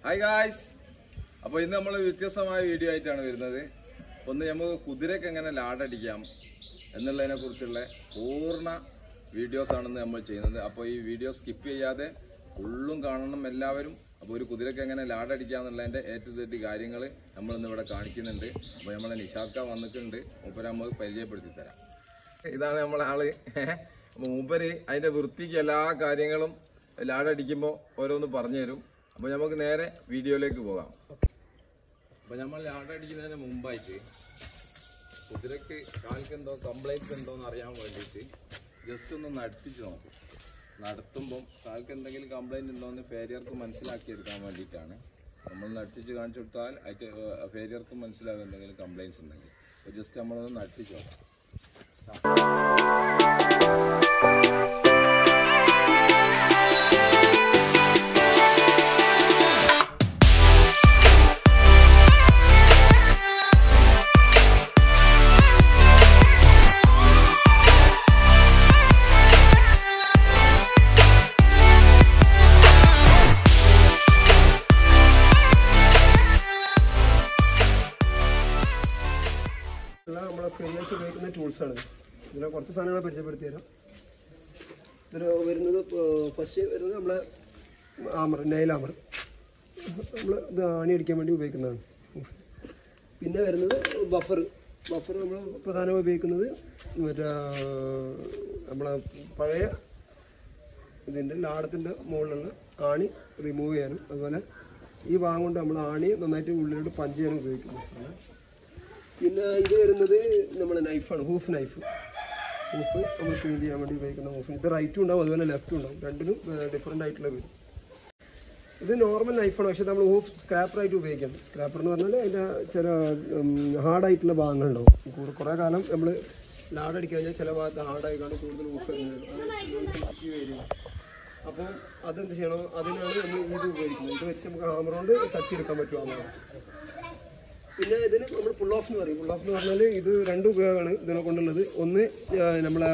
Hi guys അപ്പോൾ ഇന്ന് നമ്മൾ വ്യത്യസ്തമായ വീഡിയോ ആയിട്ടാണ് വരുന്നത് ഒന്ന് നമുക്ക് കുതിരയ്ക്ക് എങ്ങനെ ലാഡടിക്കാം എന്നുള്ളതിനെ കുറിച്ചുള്ള പൂർണ്ണ വീഡിയോസ് ആണെന്ന് നമ്മൾ ചെയ്യുന്നത് അപ്പോൾ ഈ വീഡിയോ സ്കിപ്പ് ചെയ്യാതെ ഫുള്ളും കാണണം എല്ലാവരും അപ്പോൾ ഒരു കുതിരയ്ക്ക് എങ്ങനെ ലാഡടിക്കാം എന്നുള്ളതിൻ്റെ എ ടു സെഡ് കാര്യങ്ങൾ നമ്മളിന്ന് ഇവിടെ കാണിക്കുന്നുണ്ട് അപ്പോൾ നമ്മളെ നിഷാക്ക വന്നിട്ടുണ്ട് മൂപ്പര് നമുക്ക് പരിചയപ്പെടുത്തി തരാം ഇതാണ് നമ്മളെ ആള് അപ്പോൾ മൂപ്പര് അതിൻ്റെ വൃത്തിക്ക് എല്ലാ കാര്യങ്ങളും ലാഡടിക്കുമ്പോൾ ഓരോന്ന് പറഞ്ഞു തരും അപ്പോൾ നമുക്ക് നേരെ വീഡിയോയിലേക്ക് പോകാം അപ്പോൾ നമ്മൾ ലാഡടിക്കുന്നതിന് മുമ്പായിട്ട് കുതിരക്ക് കാൽക്ക് എന്തോ കംപ്ലൈൻറ്റ് ഉണ്ടോ എന്ന് അറിയാൻ വേണ്ടിയിട്ട് ജസ്റ്റ് ഒന്ന് നടത്തിച്ച് നോക്കും നടത്തുമ്പം കാൽക്ക് എന്തെങ്കിലും കംപ്ലൈൻറ്റ് ഉണ്ടോ എന്ന് ഫേരിയർക്ക് മനസ്സിലാക്കിയെടുക്കാൻ വേണ്ടിയിട്ടാണ് നമ്മൾ നടത്തിച്ച് കാണിച്ചു കൊടുത്താൽ അതിന് ഫേരിയർക്ക് മനസ്സിലാകും എന്തെങ്കിലും കംപ്ലൈൻറ്റ്സ് ഉണ്ടെങ്കിൽ അപ്പോൾ ജസ്റ്റ് നമ്മളൊന്ന് നടത്തിച്ച് നോക്കാം എല്ലാം നമ്മളെ ഫെയിലേഴ്സ് ഉപയോഗിക്കുന്ന ടൂൾസാണ് ഇതിലെ കുറച്ച് സാധനങ്ങൾ പരിചയപ്പെടുത്തി തരാം ഇതിൽ വരുന്നത് ഫസ്റ്റ് വരുന്നത് നമ്മളെ ആമർ നൈൽ ആമർ നമ്മൾ ഇത് ആണി അടിക്കാൻ വേണ്ടി ഉപയോഗിക്കുന്നതാണ് പിന്നെ വരുന്നത് ബഫർ ബഫർ നമ്മൾ പ്രധാനമായി ഉപയോഗിക്കുന്നത് മറ്റേ നമ്മളെ പഴയ ഇതിൻ്റെ ലാടത്തിൻ്റെ മുകളിലുള്ള ആണി റിമൂവ് ചെയ്യാനും അതുപോലെ ഈ ഭാഗം കൊണ്ട് നമ്മൾ ആണി നന്നായിട്ട് ഉള്ളിലോട്ട് പഞ്ച് ചെയ്യാനും ഉപയോഗിക്കുന്നു പിന്നെ ഇത് വരുന്നത് നമ്മുടെ നൈഫാണ് ഹൂഫ് നൈഫ് ഹൂഫ് നമ്മൾ ക്ലീൻ ചെയ്യാൻ വേണ്ടി ഉപയോഗിക്കുന്ന ഹൂഫ് ഇത് റൈറ്റും ഉണ്ടാവും അതുപോലെ ലെഫ്റ്റും ഉണ്ടാവും രണ്ടിനും ഡിഫറെൻ്റ് ആയിട്ടുള്ള വരും ഇത് നോർമൽ നൈഫാണ് പക്ഷേ നമ്മൾ ഹൂഫ് സ്ക്രാപ്പറായിട്ട് ഉപയോഗിക്കണം സ്ക്രാപ്പർ എന്ന് പറഞ്ഞാൽ അതിൻ്റെ ചില ഹാർഡായിട്ടുള്ള ഭാഗങ്ങളുണ്ടാവും കൂടെ കുറേ കാലം നമ്മൾ ലാഡടിക്കാൻ കഴിഞ്ഞാൽ ചില ഭാഗത്ത് ഹാർഡായി കാണും കൂടുതൽ ഹൂഫ് സെൻസിറ്റീവ് ഏരിയ അപ്പം അതെന്ത് ചെയ്യണം അതിനാണ് നമ്മൾ ഇത് ഉപയോഗിക്കുന്നത് ഇത് വെച്ച് നമുക്ക് ഹാമർ കൊണ്ട് തട്ടിയെടുക്കാൻ പറ്റുമെന്നാണ് പിന്നെ ഇതിന് നമ്മൾ പുൾ ഓഫ് എന്ന് പറയും പുൾ ഓഫ് എന്ന് പറഞ്ഞാൽ ഇത് രണ്ട് ഉപയോഗമാണ് ഇതിനെ കൊണ്ടുള്ളത് ഒന്ന് നമ്മളെ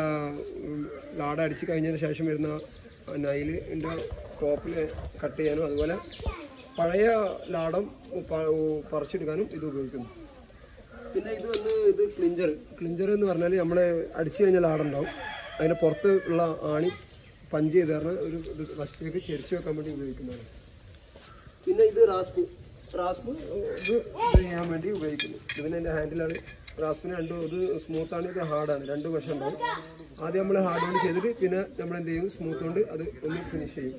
ലാട അടിച്ച് കഴിഞ്ഞതിന് ശേഷം വരുന്ന നൈലിൻ്റെ ടോപ്പിൽ കട്ട് ചെയ്യാനും അതുപോലെ പഴയ ലാടം പ- പറിച്ചെടുക്കാനും ഇത് ഉപയോഗിക്കുന്നു പിന്നെ ഇത് വന്ന് ഇത് ക്ലിഞ്ചർ ക്ലിഞ്ചർ എന്ന് പറഞ്ഞാൽ നമ്മൾ അടിച്ചു കഴിഞ്ഞാൽ ലാടുണ്ടാവും അതിൻ്റെ പുറത്ത് ഉള്ള ആണി പഞ്ച് ചെയ്ത് പറഞ്ഞാൽ ഒരു ഇത് വശത്തേക്ക് ചെരിച്ച് വെക്കാൻ വേണ്ടി ഉപയോഗിക്കുന്നതാണ് പിന്നെ ഇത് റാസ്പ് റാസ്പ് ഇത് ഇത് ചെയ്യാൻ വേണ്ടി ഉപയോഗിക്കുന്നു ഇതിന് എൻ്റെ ഹാൻഡിലാണ് റാസ്പിന് രണ്ട് ഇത് സ്മൂത്താണ് ഇത് ഹാർഡാണ് രണ്ട് വശം ഉണ്ടാവും ആദ്യം നമ്മൾ ഹാർഡ് കൊണ്ട് ചെയ്തിട്ട് പിന്നെ നമ്മൾ എന്ത് ചെയ്യും സ്മൂത്ത് കൊണ്ട് അത് ഒന്ന് ഫിനിഷ് ചെയ്യും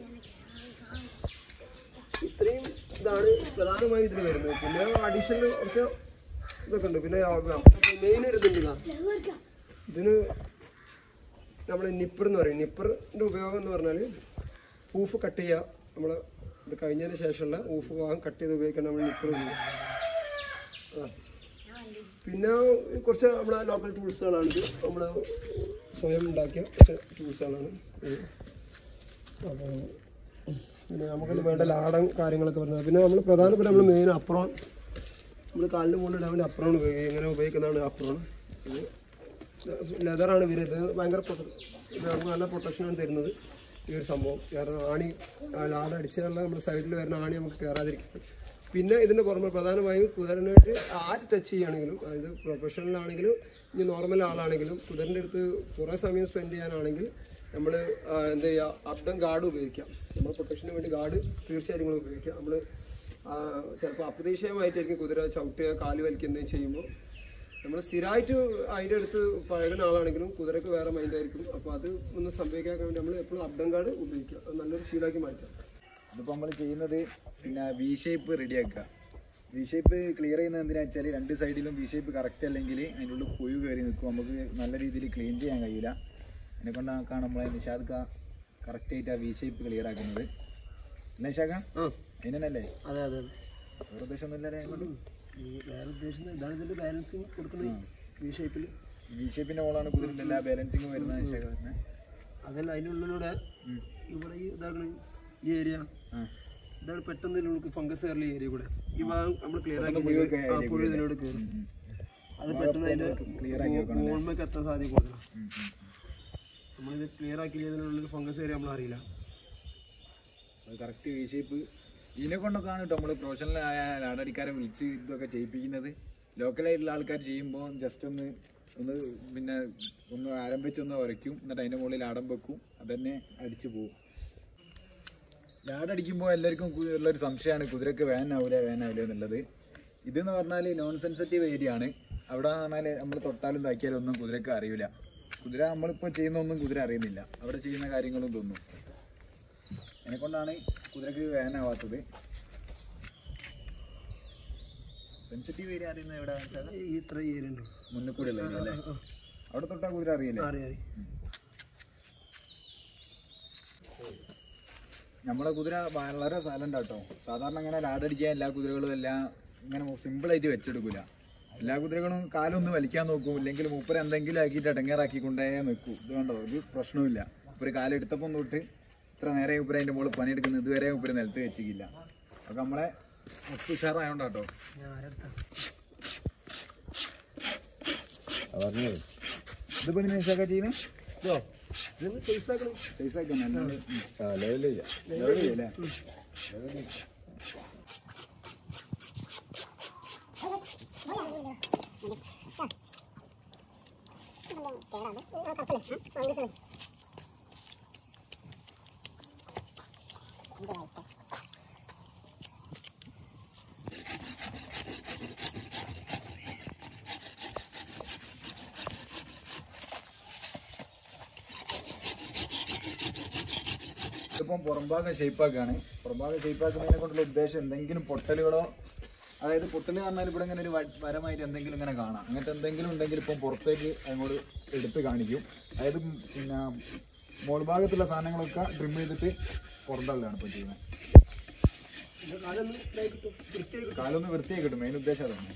ഇത്രയും ഇതാണ് പ്രധാനമായും ഇതിൽ വരുന്നത് പിന്നെ അഡീഷണൽ കുറച്ച് ഇതൊക്കെ ഉണ്ട് പിന്നെ മെയിൻ ഒരു ഇതുണ്ട് ഇതിന് നമ്മൾ നിപ്പർ എന്ന് പറയും നിപ്പറിൻ്റെ ഉപയോഗം എന്ന് പറഞ്ഞാൽ ഊഫ് കട്ട് ചെയ്യുക നമ്മൾ ഇത് കഴിഞ്ഞതിന് ശേഷമുള്ള ഊഫ് ഭാഗം കട്ട് ചെയ്ത് ഉപയോഗിക്കാൻ നമ്മൾ നിപ്പർ ആ പിന്നെ കുറച്ച് നമ്മുടെ ലോക്കൽ ടൂൾസുകളാണിത് നമ്മൾ സ്വയം ഉണ്ടാക്കിയ കുറച്ച് ടൂൾസുകളാണ് ഇത് അപ്പോൾ പിന്നെ നമുക്കത് വേണ്ട ലാടം കാര്യങ്ങളൊക്കെ പറഞ്ഞത് പിന്നെ നമ്മൾ പ്രധാനപ്പെട്ട നമ്മൾ മെയിൻ അപ്രോൺ നമ്മൾ കാലിന് മുകളിൽ ഇടാൻ വേണ്ടി അപ്രോൺ ഉപയോഗിക്കുക എങ്ങനെ ഉപയോഗിക്കുന്നതാണ് അപ്രോൺ ഇത് ലെതറാണ് ഇവർ ഇത് ഭയങ്കര പ്രൊട്ട- ഇത് നമുക്ക് നല്ല പ്രൊട്ടക്ഷനാണ് തരുന്നത് ഈ ഒരു സംഭവം കാരണം ആണി ലാട അടിച്ചാലുള്ള നമ്മുടെ സൈഡിൽ വരുന്ന ആണി നമുക്ക് കയറാതിരിക്കും പിന്നെ ഇതിൻ്റെ പുറമെ പ്രധാനമായും കുതിരനായിട്ട് ആര് ടച്ച് ചെയ്യുകയാണെങ്കിലും അതായത് പ്രൊഫഷണൽ ആണെങ്കിലും ഇനി നോർമൽ ആളാണെങ്കിലും കുതിരൻ്റെ അടുത്ത് കുറേ സമയം സ്പെൻഡ് ചെയ്യാനാണെങ്കിൽ നമ്മൾ എന്താ ചെയ്യുക അബ്ദം ഗാർഡ് ഉപയോഗിക്കാം നമ്മൾ പ്രൊട്ടക്ഷന് വേണ്ടി ഗാർഡ് തീർച്ചയായും നമ്മൾ ഉപയോഗിക്കാം നമ്മൾ ചിലപ്പോൾ അപ്രതീക്ഷിതമായിട്ടായിരിക്കും കുതിര ചവിട്ടുക കാല് വലിക്കുന്നതും ചെയ്യുമ്പോൾ നമ്മൾ സ്ഥിരമായിട്ട് അതിൻ്റെ അടുത്ത് പഴകുന്ന ആളാണെങ്കിലും കുതിരക്ക് വേറെ മൈൻഡായിരിക്കും അപ്പോൾ അത് ഒന്നും സംഭവിക്കാൻ വേണ്ടി നമ്മൾ എപ്പോഴും അബ്ദം കാർഡ് ഉപയോഗിക്കുക അത് നല്ലൊരു ശീലമാക്കി മാറ്റാം ഇതിപ്പോൾ നമ്മൾ ചെയ്യുന്നത് പിന്നെ വി ഷേപ്പ് റെഡിയാക്കുക വി ഷേപ്പ് ക്ലിയർ ചെയ്യുന്നത് എന്തിനാ വെച്ചാൽ രണ്ട് സൈഡിലും വി ഷേപ്പ് കറക്റ്റ് അല്ലെങ്കിൽ അതിൻ്റെ ഉള്ളിൽ കുഴു കയറി നിൽക്കും നമുക്ക് നല്ല രീതിയിൽ ക്ലീൻ ചെയ്യാൻ കഴിയില്ല അതിനെ കൊണ്ടാണ് നമ്മളെ നിഷാദ് കറക്റ്റായിട്ട് ആ വി ഷേപ്പ് ക്ലിയർ ആക്കുന്നത് അല്ലേ നിഷാക്ക ആ അതിനല്ലേ അതെ അതെ വേറെ ഉദ്ദേശമൊന്നുമില്ല കൊണ്ട് ഈ വേറെ ഉദ്ദേശിക്കുന്നത് ഇതാണ് ഇതിൻ്റെ ബാലൻസിങ് കൊടുക്കുന്നത് ഈ ഷേപ്പിൽ വി ഷേപ്പിൻ്റെ ഓളാണ് കുതിരൻ്റെ എല്ലാ ബാലൻസിങ്ങും വരുന്നത് നിഷാക്ക പറഞ്ഞത് അതല്ല അതിനുള്ളിലൂടെ ഇവിടെ ഈ ഇതാണ് ഈ ഏരിയ ആ ഇതാണ് പെട്ടെന്ന് നമുക്ക് ഫംഗസ് കയറിയ ഏരിയ കൂടെ ഈ ഭാഗം നമ്മൾ ക്ലിയർ ആക്കി പുഴുവൊക്കെ ആ, പുഴു ഇതിനോട് കയറും അത് പെട്ടെന്ന് അതിന്റെ clear ആക്കി വെക്കണം മുകളിലേക്ക് എത്താൻ സാധ്യത കൂടുതലാണ് ഉം, ഉം. നമ്മളിത് ക്ലിയർ ആക്കിയില്ല ഇതിനുള്ളിൽ ഫംഗസ് കയറി നമ്മൾ അറിയില്ല അത് കറക്റ്റ് വി ഷേപ്പ് ഇതിനെ കൊണ്ടൊക്കെയാണ് കേട്ടോ നമ്മൾ പ്രൊഫഷണൽ ആയ ലാടടിക്കാരെ വിളിച്ച് ഇതൊക്കെ ചെയ്യിപ്പിക്കുന്നത് ലോക്കലായിട്ടുള്ള ആൾക്കാർ ചെയ്യുമ്പോൾ ജസ്റ്റ് ഒന്ന് ഒന്ന് പിന്നെ ഒന്ന് ആരംഭിച്ചൊന്ന് ഉരയ്ക്കും എന്നിട്ട് അതിൻ്റെ മുകളിൽ ലാടം വെക്കും അതന്നെ അടിച്ചു പോകും ലാടടിക്കുമ്പോൾ എല്ലാവർക്കും കു- ഉള്ളൊരു സംശയമാണ് കുതിരക്ക് വേനാവില്ല വേനാവില്ല എന്നുള്ളത് ഇതെന്ന് പറഞ്ഞാൽ നോൺ സെൻസിറ്റീവ് ഏരിയ ആണ് അവിടെ പറഞ്ഞാൽ നമ്മൾ തൊട്ടാലും താക്കിയാലും ഒന്നും കുതിരക്ക് അറിയില്ല കുതിര നമ്മളിപ്പോൾ ചെയ്യുന്ന ഒന്നും കുതിര അറിയുന്നില്ല അവിടെ ചെയ്യുന്ന കാര്യങ്ങളും തോന്നും അതിനെക്കൊണ്ടാണ് കുതിരക്ക് വേനാവാത്തത് സെൻസിറ്റീവ് ഏരിയ അറിയുന്നത് എവിടെ ഈ ഇത്ര ഏരിയ ഉണ്ട് മുന്നിൽ കൂടെ ഉള്ള ഏരിയ അല്ലേ അവിടെ തൊട്ടാ കുതിര അറിയില്ലേ അറിയാം അറിയാം നമ്മളെ കുതിര വളരെ സൈലന്റ് ആട്ടോ സാധാരണ അങ്ങനെ ലാഡടിക്കാൻ എല്ലാ കുതിരകളും എല്ലാം ഇങ്ങനെ സിമ്പിളായിട്ട് വെച്ചെടുക്കൂല എല്ലാ കുതിരകളും കാലൊന്ന് വലിക്കാൻ നോക്കും ഇല്ലെങ്കിൽ മൂപ്പര് എന്തെങ്കിലും ആക്കിയിട്ട് ഇടങ്ങേറാക്കിക്കൊണ്ടേ നിൽക്കും ഇത് കണ്ടോ ഒരു പ്രശ്നമില്ല ഒരു കാലെടുത്തപ്പം തൊട്ട് ഇത്ര നേരെ ഉപ്പര അതിന്റെ മുകളിൽ പണിയെടുക്കുന്നത് ഇതുവരെ ഉപ്പര നിലത്ത് വെച്ചിട്ടില്ല അപ്പൊ നമ്മളെ ഒപ്പ് ഉഷാറായോണ്ടാട്ടോ ഞാൻ ആരെടുത്താ പറഞ്ഞേ ഇതിപ്പോ നിമിഷമൊക്കെ ചെയ്യുന്നത് ഇതോ ഇതൊന്ന് സൈസ് ആക്കണം സൈസ് ആക്കി തന്നെ ആ ലെവലില്ല അല്ലേ ഇതിപ്പം പുറംഭാഗം ഷേപ്പാക്കാണ് പുറംഭാഗം ഷേപ്പാക്കുന്നതിനെ കൊണ്ടുള്ള ഉദ്ദേശം എന്തെങ്കിലും പൊട്ടലുകളോ അതായത് പൊട്ടൽ പറഞ്ഞാൽ ഇവിടെ ഇങ്ങനെ ഒരു വ- വരമായിട്ട് എന്തെങ്കിലും ഇങ്ങനെ കാണാം അങ്ങനത്തെ എന്തെങ്കിലും ഉണ്ടെങ്കിൽ ഇപ്പം പുറത്തേക്ക് അങ്ങോട്ട് എടുത്ത് കാണിക്കും അതായത് ഉം പിന്നെ മോൾ ഭാഗത്തുള്ള സാധനങ്ങളൊക്കെ ട്രിം ചെയ്തിട്ട് പുറന്തള്ളാണ് ഇപ്പം ചെയ്യുന്നത് ഇത് കാലൊന്ന് ഇതായി കിട്ടും വൃത്തിയായി കിട്ടും കാലൊന്ന് വൃത്തിയായി കിട്ടും മെയിൻ ഉദ്ദേശം അതാണ്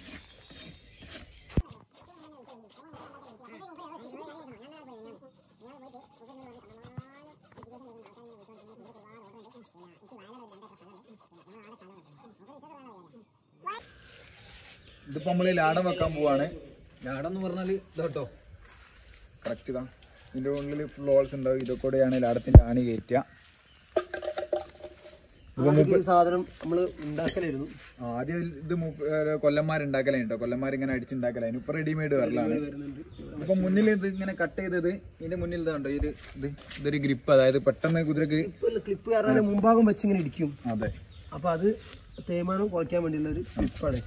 ഇതിപ്പോ നമ്മള് ലാടം വെക്കാൻ പോവാണ് ലാടം എന്ന് പറഞ്ഞാല് ഇതാട്ടോ കറക്റ്റ് ഇതാ ഇതിന്റെ ഉള്ളിൽ ഫുൾ ഹോൾസ് ഉണ്ടാവും ഇതൊക്കെ കൂടെയാണ് ലാടത്തിന്റെ ആണി കയറ്റുക ആദ്യം ഈ സാധനം നമ്മള് ഉണ്ടാക്കലായിരുന്നു ആദ്യം ഇത് കൊല്ലന്മാരുണ്ടാക്കലേ കേട്ടോ കൊല്ലന്മാർ ഇങ്ങനെ അടിച്ചുണ്ടാക്കല ഇപ്പൊ റെഡിമെയ്ഡ് വരലാണ് വരുന്നുണ്ട് ഇപ്പൊ മുന്നിൽ ഇത് ഇങ്ങനെ കട്ട് ചെയ്തത് ഇതിന്റെ മുന്നിൽ ഇതുണ്ടോ ഇത് ഇത് ഇതൊരു ഗ്രിപ്പ് അതായത് പെട്ടെന്ന് കുതിരക്ക് ക്ലിപ്പ് ക്ലിപ്പ് കാരണം മുമ്പാകം വെച്ച് ഇങ്ങനെ ഇടിക്കും അതെ അപ്പൊ അത് തേയ്മാനം കുറയ്ക്കാൻ വേണ്ടിയുള്ള ഒരു ക്ലിപ്പാണ്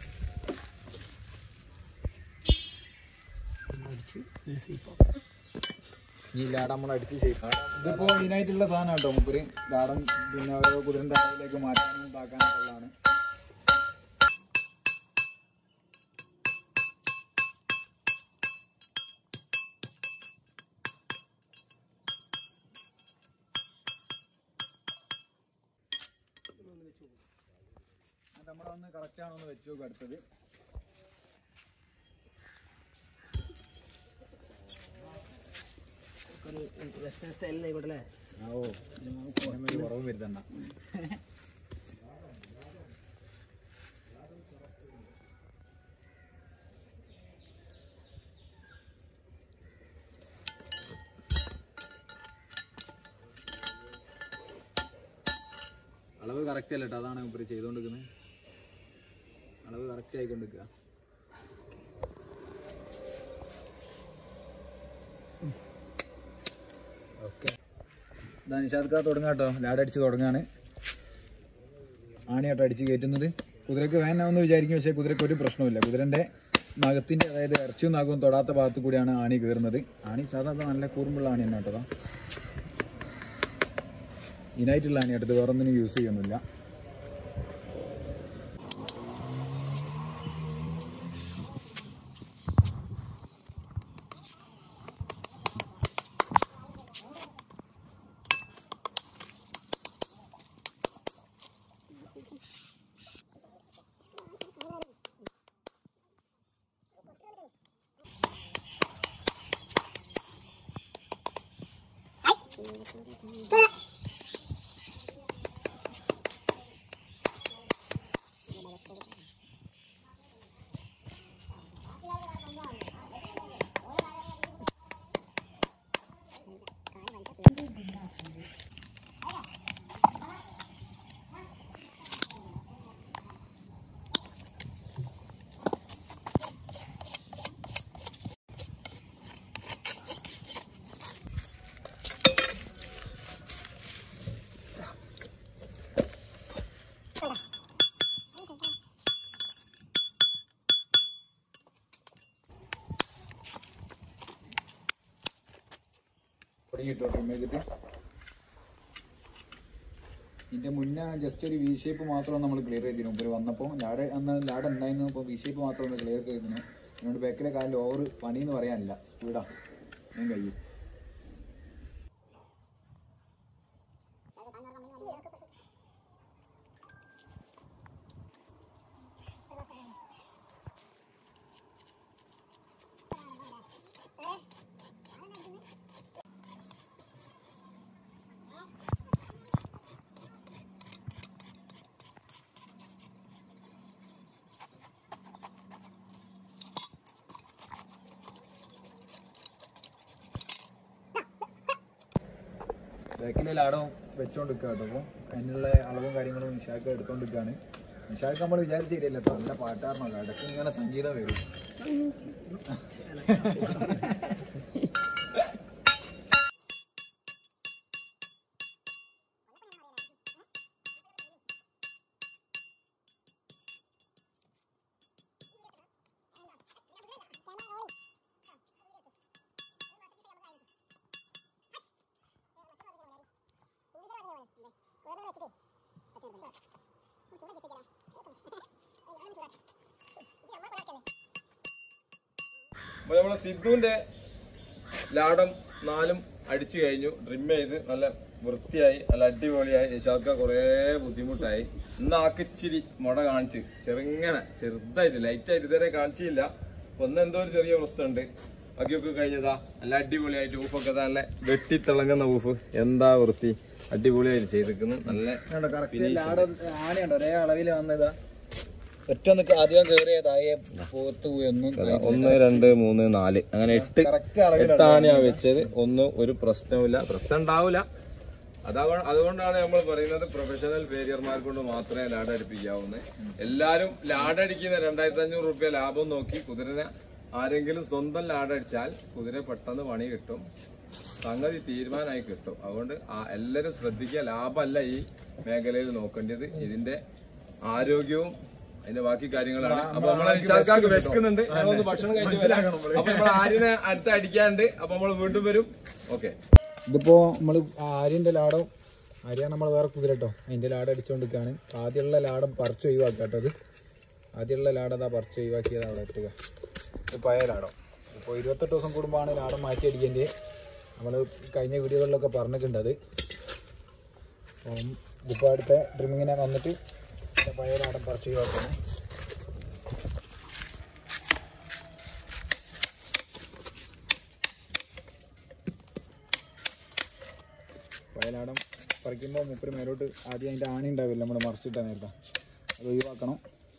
ഈ ലാടം നമ്മൾ അടിച്ച് ചെയ്യും ഇതിപ്പോ ഇതിനായിട്ടുള്ള സാധനം കേട്ടോ മുപ്പര് ലാടം പിന്നെ ഓരോ കുതിരന്റെ അടിയിലേക്ക് മാറ്റാനും ഇതാക്കാനും ഉള്ളതാണ് നമ്മളൊന്ന് കറക്റ്റ് ആണോ എന്ന് വെച്ച് നോക്കും അടുത്തത് ഒരു വെസ്റ്റേൺ സ്റ്റൈലിനായിക്കോട്ടെ അല്ലേ ആ ഓ ഒരു കുറവ് വരുത്തണ്ട അളവ് കറക്റ്റ് അല്ല കേട്ടോ അതാണ് ഇപ്പം ചെയ്തുകൊണ്ടിരിക്കുന്നത് അളവ് കറക്റ്റ് ആയിക്കൊണ്ടിരിക്കുക ഓക്കെ ഇതാ നിഷാദ്ക്ക തുടങ്ങാം കേട്ടോ ലാഡടിച്ച് തുടങ്ങാണ് ആണിയാട്ടോ അടിച്ച് കയറ്റുന്നത് കുതിരക്ക് വേനാവെന്ന് വിചാരിക്കും പക്ഷേ കുതിരക്ക് ഒരു പ്രശ്നമില്ല കുതിരൻ്റെ നഖത്തിൻ്റെ അതായത് ഇറച്ചിയും നഖവും തൊടാത്ത ഭാഗത്ത് കൂടിയാണ് ആണി കയറുന്നത് ആണി സാധാരണ നല്ല കൂർമ്പുള്ള ആണി തന്നെ കേട്ടോ ഇതിനായിട്ടുള്ള ആണി എടുത്ത് വേറെ ഒന്നിനും യൂസ് ചെയ്യുന്നില്ല തുടങ്ങിട്ടോ ട്രിം ചെയ്തിട്ട് ഇതിന്റെ മുന്നേ ജസ്റ്റ് ഒരു വി ഷേപ്പ് മാത്രം നമ്മൾ ക്ലിയർ ചെയ്തിരുന്നു ഇപ്പോൾ വന്നപ്പോൾ ലാഡ അന്ന് ലാഡ ഉണ്ടായിരുന്നു അപ്പോൾ വി ഷേപ്പ് മാത്രം ഒന്ന് ക്ലിയർ ചെയ്തിരുന്നു അതുകൊണ്ട് ബാക്കിലെ കാലിൽ ഓവർ പണി എന്ന് പറയാനില്ല സ്പീഡാ ഞാൻ കഴിയും ബാക്കിലെ ലാടം വെച്ചോണ്ട് നിൽക്കുക കേട്ടോ അപ്പോൾ അതിനുള്ള അളവും കാര്യങ്ങളും നിഷാക്ക് എടുത്തോണ്ട് നിൽക്കുകയാണ് നിഷാക്ക് നമ്മൾ വിചാരിച്ചില്ല കേട്ടോ നല്ല പാട്ടാറിനോ ഇടയ്ക്ക് ഇങ്ങനെ സംഗീതം വരും അപ്പൊ നമ്മളെ സിദ്ധുവിന്റെ ലാടം നാലും അടിച്ചു കഴിഞ്ഞു ഡ്രിം ചെയ്ത് നല്ല വൃത്തിയായി നല്ല അടിപൊളിയായി യശാക്ക കുറേ ബുദ്ധിമുട്ടായി ഇന്ന് ആക്കിച്ചിരി മുട കാണിച്ച് ചെറുങ്ങനെ ചെറുതായിട്ട് ലൈറ്റായിട്ട് ഇതുവരെ കാണിച്ചില്ല അപ്പൊ ഒന്ന് എന്തോ ഒരു ചെറിയ പ്രശ്നമുണ്ട് ബാക്കിയൊക്കെ കഴിഞ്ഞതാ നല്ല അടിപൊളിയായിട്ട് ഊഫൊക്കെ നല്ല വെട്ടിത്തിളങ്ങുന്ന ഊഫ് എന്താ വൃത്തി അടിപൊളിയായിട്ട് ചെയ്തിരിക്കുന്നു നല്ല കറക്റ്റ് ലാടം ആനയുണ്ട് ഒരേ അളവിൽ വന്നതാ ഏറ്റവും അധികം കയറിയതായ പോത്ത് പോയി ഒന്നും ഒന്ന് രണ്ട് മൂന്ന് നാല് അങ്ങനെ എട്ട് കറക്റ്റ് അളവിൽ എട്ടാണ് ഞാൻ വെച്ചത് ഒന്നും ഒരു പ്രശ്നവുമില്ല പ്രശ്നം ഉണ്ടാവില്ല അതാ അതുകൊണ്ടാണ് നമ്മൾ പറയുന്നത് പ്രൊഫഷണൽ ഫേരിയർമാർ കൊണ്ട് മാത്രമേ ലാഡ് അടിപ്പിക്കാവുന്നത് എല്ലാരും ലാഡ് അടിക്കുന്ന രണ്ടായിരത്തി അഞ്ഞൂറ് റുപ്യ ലാഭം നോക്കി കുതിരനെ ആരെങ്കിലും സ്വന്തം ലാഡ് അടിച്ചാൽ കുതിര പെട്ടെന്ന് പണി കിട്ടും സംഗതി തീരുമാനമായി കിട്ടും അതുകൊണ്ട് ആ- എല്ലാരും ശ്രദ്ധിക്കുക ലാഭമല്ല ഈ മേഖലയിൽ നോക്കേണ്ടത് ഇതിന്റെ ആരോഗ്യവും അതിന്റെ ബാക്കി കാര്യങ്ങളാണ് അപ്പൊ നമ്മളെ വിശാഖാക്ക് വിശക്കുന്നുണ്ട് ഞങ്ങളൊന്ന് ഭക്ഷണം കഴിച്ച് വരാം അപ്പൊ നമ്മൾ ആര്യനെ അടുത്ത് അടിക്കാനുണ്ട് അപ്പൊ നമ്മൾ വീണ്ടും വരും ഓക്കെ ഇതിപ്പോ നമ്മള് ആര്യന്റെ ലാടം ആര്യാണ് നമ്മൾ വേറെ കുതിര കേട്ടോ അതിന്റെ ലാടം അടിച്ചുകൊണ്ടിരിക്കുകയാണ് ആദ്യമുള്ള ലാടം പറിച്ച് ഒഴിവാക്കുക കേട്ടോ അത് ആദ്യമുള്ള ലാടം അതാ പറിച്ച് ഒഴിവാക്കിയത് അവിടെ ഇട്ടുക ഇത് പഴയ ലാടം ഇപ്പോൾ ഇരുപത്തെട്ട് ദിവസം കൂടുമ്പോഴാണ് ലാടം മാറ്റി അടിക്കേണ്ടത് നമ്മൾ കഴിഞ്ഞ വീഡിയോകളിലൊക്കെ പറഞ്ഞിട്ടുണ്ട് അത് അപ്പം ഇതിപ്പോൾ അടുത്ത ഡ്രിമ്മിങ്ങിനെ വന്നിട്ട് പഴയ ലാടം പറിച്ച് ഒഴിവാക്കണം വയലാടം പറിക്കുമ്പോൾ മുപ്പര് മേലോട്ട് ആദ്യം അതിൻ്റെ ആണി ഉണ്ടാവില്ല നമ്മൾ മറിച്ചിട്ടാ നേരത്തെ അത് ഒഴിവാക്കണം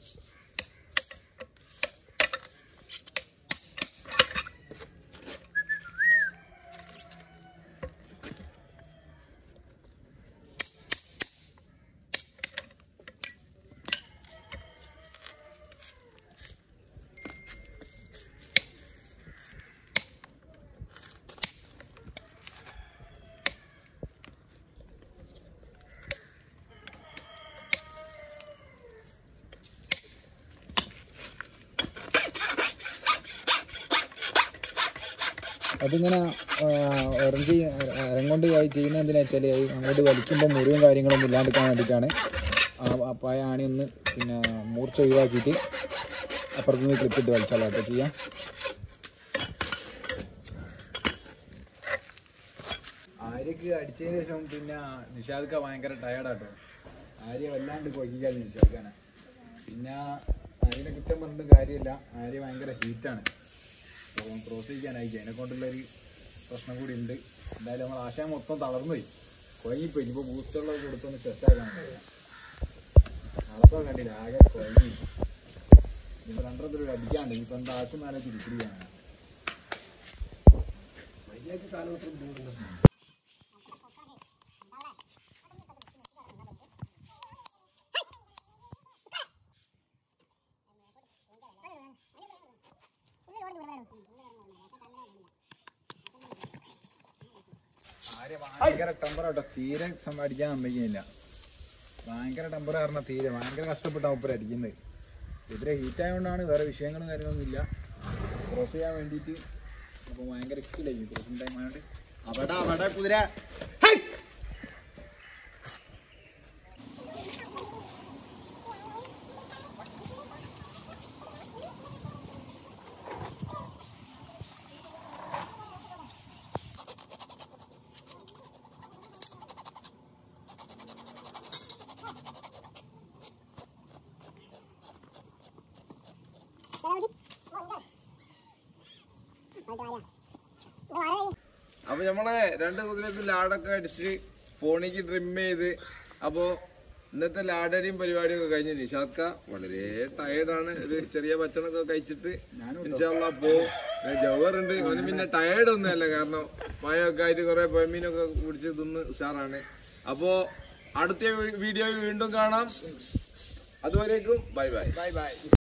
അതിങ്ങനെ ഒരഞ്ച് ഇറങ്ങോണ്ട് ആയി ചെയ്യുന്ന എന്തിനാ വെച്ചാൽ അത് അങ്ങോട്ട് വലിക്കുമ്പോൾ മുറിവും കാര്യങ്ങളൊന്നും ഇല്ലാണ്ടിരിക്കാൻ വേണ്ടിയിട്ടാണ് ആ ആ പഴയ ആണി ഒന്ന് പിന്നെ മൂർച്ച ഒഴിവാക്കിയിട്ട് അപ്പുറത്ത് നിന്ന് ക്ലിപ്പിട്ട് വലിച്ചാലോ കേട്ടോ ചെയ്യാം ആര്യക്ക് അടിച്ചതിന് ശേഷം പിന്നെ നിഷാദക്ക ഭയങ്കര ടയർഡാട്ടോ ആര്യ വല്ലാണ്ട് കൊയ്ക്കാതെ നിഷാദക്കാനെ പിന്നെ ആര്യനെ കുറ്റം പറഞ്ഞിട്ട് കാര്യമില്ല ആര്യ ഭയങ്കര ഹീറ്റാണ് അപ്പം ക്രോസ് ചെയ്യാനായി അതിനെ കൊണ്ടുള്ള ഒരു പ്രശ്നം കൂടി ഉണ്ട് എന്തായാലും നമ്മൾ ആശയം മൊത്തം തളർന്നു പോയി കുഴങ്ങിപ്പോയി ഇനിയിപ്പോൾ ബൂസ്റ്ററുള്ളത് കൊടുത്തൊന്ന് സെറ്റാക്കാൻ നടത്താൻ കണ്ടില്ല ആകെ കുഴങ്ങി ഇനിയിപ്പോൾ രണ്ടര രൂപ അടിക്കാണ്ട് ഇനിയിപ്പോൾ എന്താ ആക്കും നാലേ തിരിച്ചിരിക്കാനാണ് വലിയൊക്കെ കാലം അത്ര ബുദ്ധിമുട്ടുണ്ട് ആര്യ ഭയങ്കര ടെമ്പർ കേട്ടോ തീരെ സം- അടിക്കാൻ സമ്മതിക്കുന്നില്ല ഭയങ്കര ടെമ്പർ കാരണം തീരെ ഭയങ്കര കഷ്ടപ്പെട്ടാണ് ഉപ്പര അടിക്കുന്നത് ഇതിരെ ഹീറ്റ് ആയതുകൊണ്ടാണ് വേറെ വിഷയങ്ങളും കാര്യങ്ങളൊന്നും ഇല്ല ക്രോസ് ചെയ്യാൻ വേണ്ടിയിട്ട് അപ്പോൾ ഭയങ്കര ഇക്കിലായിരിക്കും ക്രോസിങ് ടൈം ആയതുകൊണ്ട് അവിടെ അവിടെ കുതിര അപ്പൊ നമ്മളെ രണ്ട് കുതിരക്ക് ലാഡൊക്കെ അടിച്ച് പോണിക്ക് ട്രിം ചെയ്ത് അപ്പോ ഇന്നത്തെ ലാഡടിയും പരിപാടിയും ഒക്കെ കഴിഞ്ഞ് നിഷാദ്ക്ക വളരെ ടയർഡാണ് ഒരു ചെറിയ ഭക്ഷണമൊക്കെ കഴിച്ചിട്ട് ഇൻഷാല്ല പോ ജവറുണ്ട് അവന് പിന്നെ ടയർഡ് ഒന്നുമല്ല കാരണം മഴയൊക്കെ ആയിട്ട് കുറെ പൊയമീനൊക്കെ കുടിച്ച് തിന്ന് ഉഷാറാണ് അപ്പോ അടുത്ത വീഡിയോയിൽ വീണ്ടും കാണാം അതുവരേക്കും ബൈ ബൈ ബൈ ബൈ